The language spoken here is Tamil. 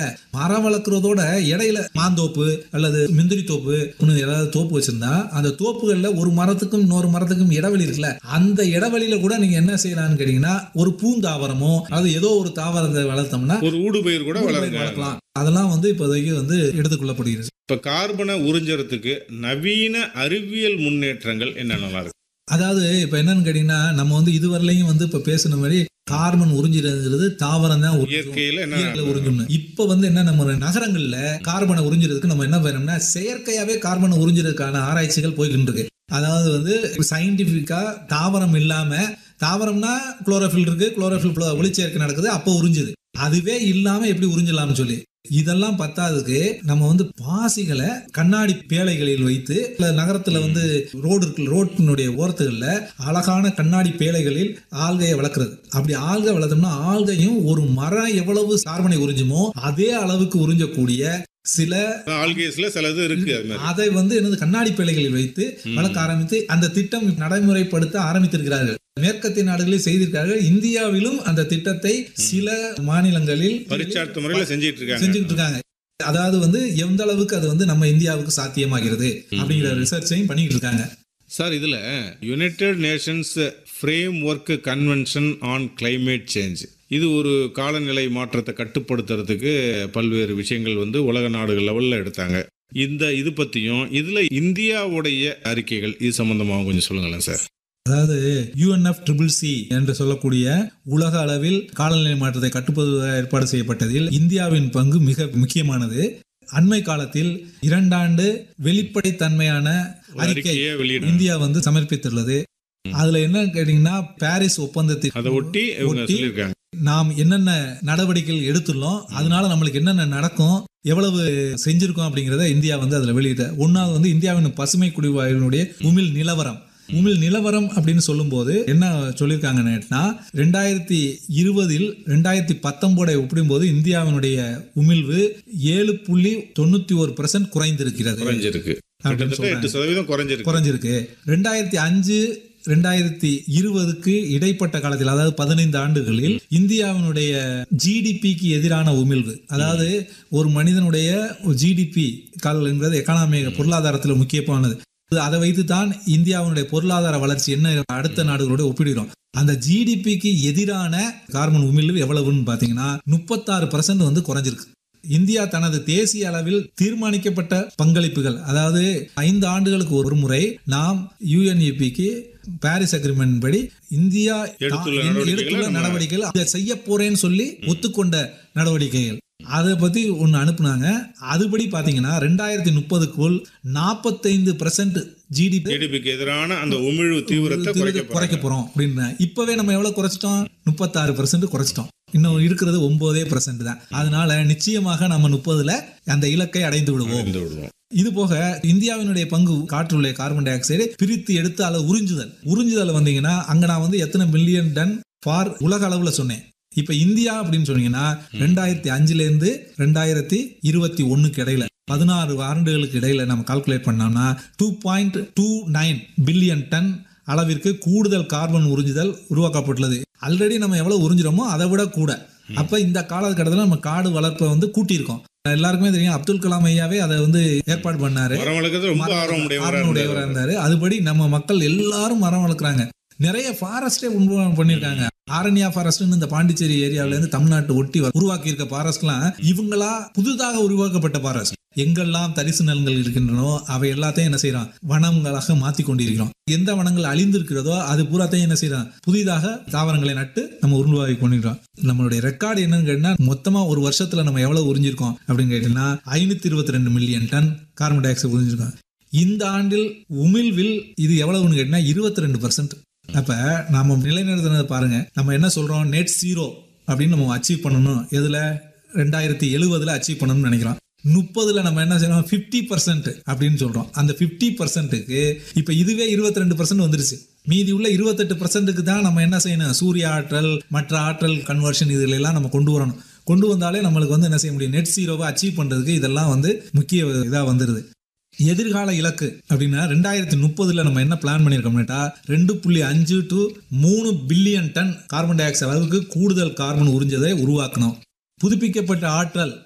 மரம் வளர்க்குறதோட இடையில மாந்தோப்பு அல்லது முந்திரி தோப்பு இன்னும் ஏதாவது தோப்பு வச்சிருந்தா அந்த தோப்புகள்ல ஒரு மரத்துக்கும் இன்னொரு மரத்துக்கும் இடைவெளி இருக்குல்ல அந்த இடைவெளியில கூட நீங்க என்ன செய்யலாம்னு கேட்டீங்கன்னா ஒரு பூந்தாவரமோ அது ஏதோ ஒரு தாவரத்தை வளர்த்தோம்னா ஒரு ஊடுபயிர் கூட வளருங்க வளர்க்கலாம் அதெல்லாம் வந்து இப்போதைக்கு வந்து எடுத்துக்கொள்ளப்படுகிறது இப்ப கார்பனை உறிஞ்சறதுக்கு நவீன அறிவியல் முன்னேற்றங்கள் என்னென்னலாம் இருக்கு அதாவது இப்ப என்னன்னு கேட்டீங்கன்னா நம்ம வந்து இதுவரையிலையும் வந்து இப்ப பேசுன மாதிரி கார்பன் உறிஞ்சிடுறது தாவரம் தான் உறிஞ்சும். இயற்கையில என்ன இயற்கையில உறிஞ்சும்னு இப்ப வந்து என்ன நம்ம நகரங்கள்ல கார்பனை உறிஞ்சுறதுக்கு நம்ம என்ன பண்ணோம்னா செயற்கையாவே கார்பனை உறிஞ்சுறதுக்கான ஆராய்ச்சிகள் போய்கிட்டு இருக்கு அதாவது வந்து சயின்டிபிக்கா தாவரம் இல்லாம தாவரம்னா குளோரோஃபில் இருக்கு குளோரோஃபில் ஒளிச்சேர்க்கை நடக்குது அப்போ உறிஞ்சுது அதுவே இல்லாம எப்படி உறிஞ்சலாம்னு சொல்லி இதெல்லாம் பத்தாததுக்கு நம்ம வந்து பாசிகளை கண்ணாடி பேழைகளில் வைத்து இல்ல நகரத்துல வந்து ரோடு இருக்கு ரோட்டினுடைய ஓரத்துகள்ல அழகான கண்ணாடி பேழைகளில் ஆல்கையை வளர்க்குறது அப்படி ஆல்கை வளர்த்தோம்னா ஆல்கையும் ஒரு மரம் எவ்வளவு கார்பனை உறிஞ்சுமோ அதே அளவுக்கு உறிஞ்சக்கூடிய சில ஆல்கேஸ்ல சிலது இருக்கு அது மாதிரி அதை வந்து என்னது கண்ணாடி பேழைகளில் வைத்து வளர்க்க ஆரம்பித்து அந்த திட்டம் நடைமுறைப்படுத்த ஆரம்பித்திருக்கிறார்கள் மேற்கத்திய நாடுகளில் செய்திருக்கார்கள் இந்தியாவிலும் அந்த திட்டத்தை சில மாநிலங்களில் பரிச்சார்த்த முறையில செஞ்சிட்டு இருக்காங்க செஞ்சுக்கிட்டு இருக்காங்க அதாவது வந்து எந்த அளவுக்கு அது வந்து நம்ம இந்தியாவுக்கு சாத்தியமாகிறது அப்படிங்கிற ரிசர்ச்சையும் பண்ணிட்டு இருக்காங்க சார் இதுல United Nations framework convention on climate change இது ஒரு காலநிலை மாற்றத்தை கட்டுப்படுத்துறதுக்கு பல்வேறு விஷயங்கள் வந்து உலக நாடுகள் லெவல்ல எடுத்தாங்க இந்த இது பத்தியும் இதுல இந்தியாவுடைய அறிக்கைகள் இது சம்பந்தமாக கொஞ்சம் சொல்லுங்களேன் சார் அதாவது யுஎன்எஃப் ட்ரிபிள் சி என்று சொல்லக்கூடிய உலக அளவில் காலநிலை மாற்றத்தை கட்டுப்படுத்த ஏற்பாடு செய்யப்பட்டதில் இந்தியாவின் பங்கு மிக முக்கியமானது அண்மை காலத்தில் இரண்டாண்டு வெளிப்படைத்தன்மையான அறிக்கை அறிக்கையை வெளியிட இந்தியா வந்து சமர்ப்பித்துள்ளது அதுல என்ன கேட்டீங்கன்னா பாரிஸ் ஒப்பந்தத்தை அதை ஒட்டி இவங்க ஒட்டி சொல்லியிருக்காங்க நாம் என்னென்ன நடவடிக்கைகள் எடுத்துள்ளோம் அதனால நம்மளுக்கு என்னென்ன நடக்கும் எவ்வளவு செஞ்சிருக்கோம் அப்படிங்கிறத இந்தியா வந்து அதுல வெளியிட்ட ஒன்னாவது வந்து இந்தியாவின் பசுமை குடிவாயுனுடைய உமிழ் நிலவரம் உமிழ் நிலவரம் அப்படின்னு சொல்லும்போது என்ன சொல்லியிருக்காங்கன்னா ரெண்டாயிரத்தி இருபதில் ரெண்டாயிரத்தி பத்தொன்பதை ஒப்பிடும்போது இந்தியாவினுடைய உமிழ்வு ஏழு புள்ளி தொண்ணூத்தி ஒரு பர்சன்ட் குறைந்திருக்கிறது குறைஞ்சிருக்கு அப்படின்னு கிட்டத்தட்ட எட்டு சதவீதம் குறைஞ்சிருக்கு குறைஞ்சிருக்கு ரெண்டாயிரத்தி அஞ்சு ரெண்டாயிரத்தி இருபதுக்கு இடைப்பட்ட காலத்தில் அதாவது பதினைந்து ஆண்டுகளில் இந்தியாவினுடைய ஜிடிபிக்கு எதிரான உமிழ்வு அதாவது ஒரு மனிதனுடைய ஜிடிபி கால் என்பது எக்கானாமி பொருளாதாரத்தில் முக்கியமானது அதை வைத்து தான் இந்தியாவினுடைய பொருளாதார வளர்ச்சி என்ன அடுத்த நாடுகளோட ஒப்பிடுகிறோம் அந்த ஜிடிபிக்கு எதிரான கார்பன் உமிழ்வு எவ்வளவுன்னு பாத்தீங்கன்னா முப்பத்தாறு பர்சன்ட் வந்து குறைஞ்சிருக்கு இந்தியா தனது தேசிய அளவில் தீர்மானிக்கப்பட்ட பங்களிப்புகள் அதாவது ஐந்து ஆண்டுகளுக்கு ஒரு முறை நாம் யுஎன்இபிக்கு பாரிஸ் அக்ரிமெண்ட் படி இந்தியா எடுத்துள்ள தா- நடவடிக்கைகளை எடுத்துள்ள நம்ம- நடவடிக்கைகள் அதை செய்ய போறேன்னு சொல்லி ஒத்துக்கொண்ட நடவடிக்கைகள் அதை பத்தி ஒன்னு அனுப்புனாங்க அதுபடி பாத்தீங்கன்னா ரெண்டாயிரத்தி முப்பதுக்குள் நாற்பத்தைந்து பர்சன்ட் ஜிடிபி ஜிடிபிக்கு எதிரான அந்த உமிழ்வு தீவிரத்தை குறைக்க குறைக்க போறோம் அப்படின்னு இப்பவே நம்ம எவ்வளவு குறைச்சிட்டோம் முப்பத்தாறு பர்சன்ட் குறைச்சிட்டோம் இன்னும் இருக்கிறது ஒன்பதே பர்சன்ட் தான் அதனால நிச்சயமாக நம்ம முப்பதுல அந்த இலக்கை அடைந்து விடுவோம் இருந்து விடுவோம் இது போக இந்தியாவினுடைய பங்கு காற்றுள்ள கார்பன் டை ஆக்சைடு பிரித்து எடுத்து அதை உறிஞ்சுதல் உறிஞ்சுதல் வந்தீங்கன்னா அங்க நான் வந்து எத்தனை மில்லியன் டன் ஃபார் உலக அளவுல சொன்னேன் இப்ப இந்தியா அப்படின்னு சொன்னீங்கன்னா ரெண்டாயிரத்தி அஞ்சுல இருந்து ரெண்டாயிரத்தி இருபத்தி ஒண்ணுக்கு இடையில பதினாறு ஆண்டுகளுக்கு இடையில நம்ம கால்குலேட் பண்ணோம்னா two point two nine billion ton அளவிற்கு கூடுதல் கார்பன் உறிஞ்சுதல் உருவாக்கப்பட்டுள்ளது ஆல்ரெடி நம்ம எவ்வளவு உறிஞ்சுறோமோ அதை விட கூட அப்ப இந்த காலகட்டத்தில் நம்ம காடு வளர்ப்பை வந்து கூட்டியிருக்கோம் எல்லாருக்குமே தெரியும் அப்துல் கலாம் ஐயாவே அதை வந்து ஏற்பாடு பண்ணாரு மரம் வளர்க்கறது ரொம்ப ஆர்வம் உடையவரா ஆர்வம் உடையவரா இருந்தாரு. இருந்தாரு அதுபடி நம்ம மக்கள் எல்லாரும் மரம் வளர்க்குறாங்க நிறைய ஃபாரஸ்டே உருவாக்கம் பண்ணியிருக்காங்க ஆரண்யா ஃபாரஸ்ட்னு இந்த பாண்டிச்சேரி ஏரியாவில இருந்து தமிழ்நாட்டு ஒட்டி வ- உருவாக்கி இருக்க ஃபாரஸ்ட்லாம் இவங்களா புதுதாக உருவாக்கப்பட்ட ஃபாரஸ்ட் எங்கெல்லாம் தரிசு நிலங்கள் இருக்கின்றனோ அவை எல்லாத்தையும் என்ன செய்யறோம் வனங்களாக மாத்தி கொண்டிருக்கிறோம் எந்த வனங்கள் அழிந்திருக்கிறதோ அது பூராத்தையும் என்ன செய்யறோம் புதிதாக தாவரங்களை நட்டு நம்ம உருவாக்கி கொண்டிருக்கிறோம் நம்மளுடைய ரெக்கார்டு என்னன்னு கேட்டீங்கன்னா மொத்தமா ஒரு வருஷத்துல நம்ம எவ்வளவு உறிஞ்சிருக்கோம் அப்படின்னு கேட்டீங்கன்னா ஐநூத்தி இருபத்தி ரெண்டு million ton carbon dioxide உறிஞ்சிருக்கோம் இந்த ஆண்டில் உமிழ்வில் இது எவ்வளவுன்னு கேட்டீங்கன்னா இருபத்தி ரெண்டு பர்சன்ட் அப்ப நாம நிலைநிறுத்தினதை பாருங்க நம்ம என்ன சொல்றோம் நெட் ஜீரோ அப்படின்னு நம்ம அச்சீவ் பண்ணணும் எதுல ரெண்டாயிரத்தி எழுவதுல அச்சீவ் பண்ணணும்னு நினைக்கிறோம் முப்பதுல நம்ம என்ன செய்யணும் 50% பர்சன்ட் அப்படின்னு சொல்றோம் அந்த 50% பர்சன்ட்டுக்கு இப்ப இதுவே இருபத்தி ரெண்டு பர்சன்ட் வந்துருச்சு மீதி உள்ள இருபத்தெட்டு பர்சன்ட்டுக்கு தான் நம்ம என்ன செய்யணும் சூரிய ஆற்றல் மற்ற ஆற்றல் கன்வர்ஷன் இதுல எல்லாம் நம்ம கொண்டு வரணும் கொண்டு வந்தாலே நம்மளுக்கு வந்து என்ன செய்ய முடியும் நெட் ஜீரோவை அச்சீவ் பண்றதுக்கு இதெல்லாம் வந்து முக்கிய இதா வந்துருது எதிர்கால இலக்கு அப்படின்னா ரெண்டாயிரத்தி முப்பதுல நம்ம என்ன பிளான் பண்ணியிருக்கோம்னா ரெண்டு புள்ளி அஞ்சு டு மூணு billion ton carbon dioxide அளவுக்கு கூடுதல் கார்பன் உறிஞ்சதை உருவாக்கணும் புதுப்பிக்கப்பட்ட ஆற்றல்